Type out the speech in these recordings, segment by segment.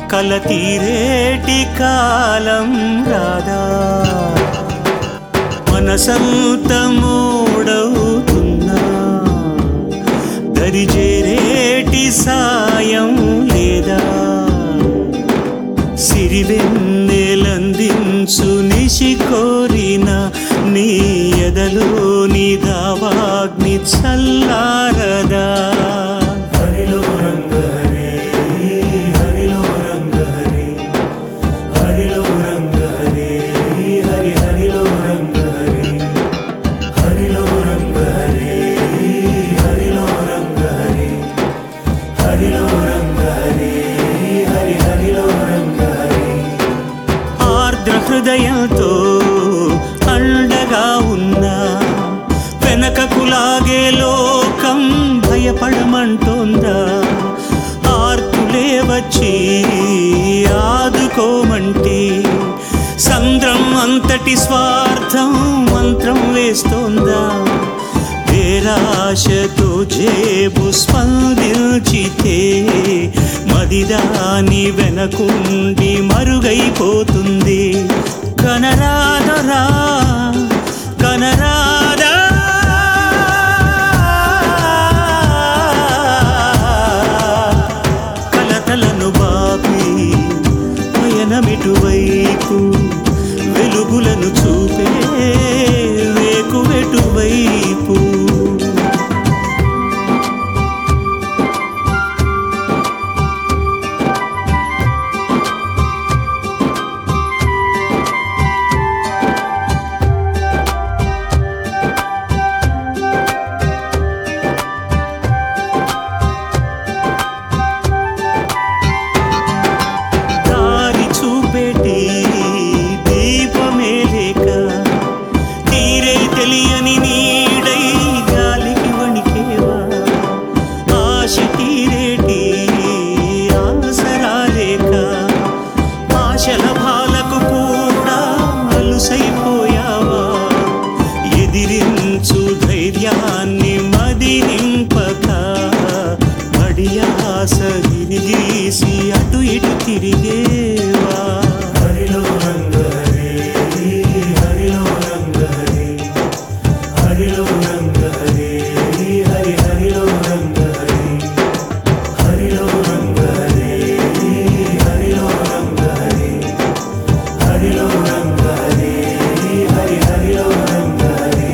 కల తీరేటి కాలం రాదా మనసంత మూడవుతున్నా దరిజేరేటి సాయం లేదా సిరివెన్నెలందించు నిశి కోరిన నీ ఎదలోని దావాగ్ని చల్లారదా హరిలో రంగ హరే హరిలో రంగ హరే హరిలో రంగ హరే హరి హరిలో రంగ హరే హరిలో రంగ హరే హరిలో రంగ హరే హరిలో రంగ హరే హరి హరిలో రంగ హరే ఆర్ద్ర హృదయంతో అండగా ఉన్నా వెనకకు లాగే లోకం భయపడమంటోందా ఆర్తులే వచ్చి ఆదుకోమంటే సంద్రం అంతటి స్వార్థం మంత్రం వేస్తోందా పేరాశతో జేబు స్పందించితే మదిదాని వెనకుండి మరుగైపోతుంది కనరాదరా కనరాదా కలతలను బాపి పయనమిటువైపు వెలుగులను చూపే వేకువెటువైపు దారి చూపెట్టి దీపమే లేక తీరే తెలియని నీడై గాలికి వణికేవా ఆశ తీరేటి ఆసరాలేక ఆశల భాలకు కూడా అలుసైపోయావా ఎదిరించు ధైర్యాన్ని మది నింపక మడియాస వినిగీసి అటు ఇటు తిరిగేవా హరిలో రంగ హరే హరిలో రంగ హరే హరిలో రంగ హరే హరి హరిలో రంగ హరే హరిలో రంగ హరే హరిలో రంగ హరే హరిలో రంగ హరే హరి హరిలో రంగ హరే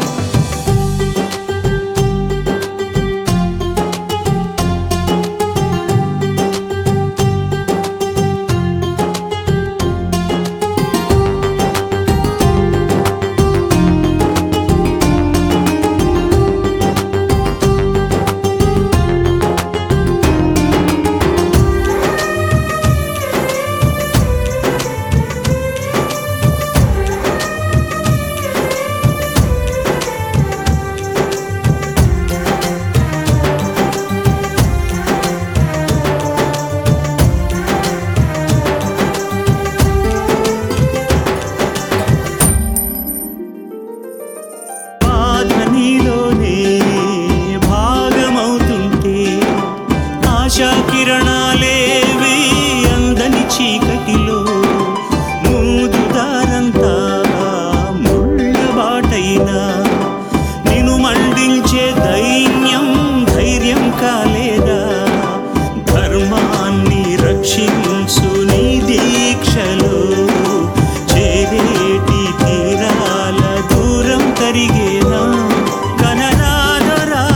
బాధ నీలోనే భాగమవుతుంటే ఆశా కిరణాలేవి అందని చీకటిలో మూదుదారంతా ముళ్ళ బాటైనా నిన్ను మండించే దైన్యం ధైర్యం కాలేదా ధర్మాన్ని రక్షించు నీ దీక్షలో చేరేటి తీరాల దూరం కరిగేనా కనరాదరా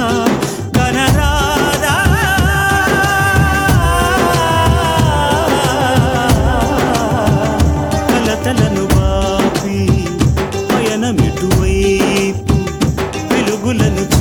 కనరాదా కలతలను బాపి పయనమిటువైపు వెలుగులను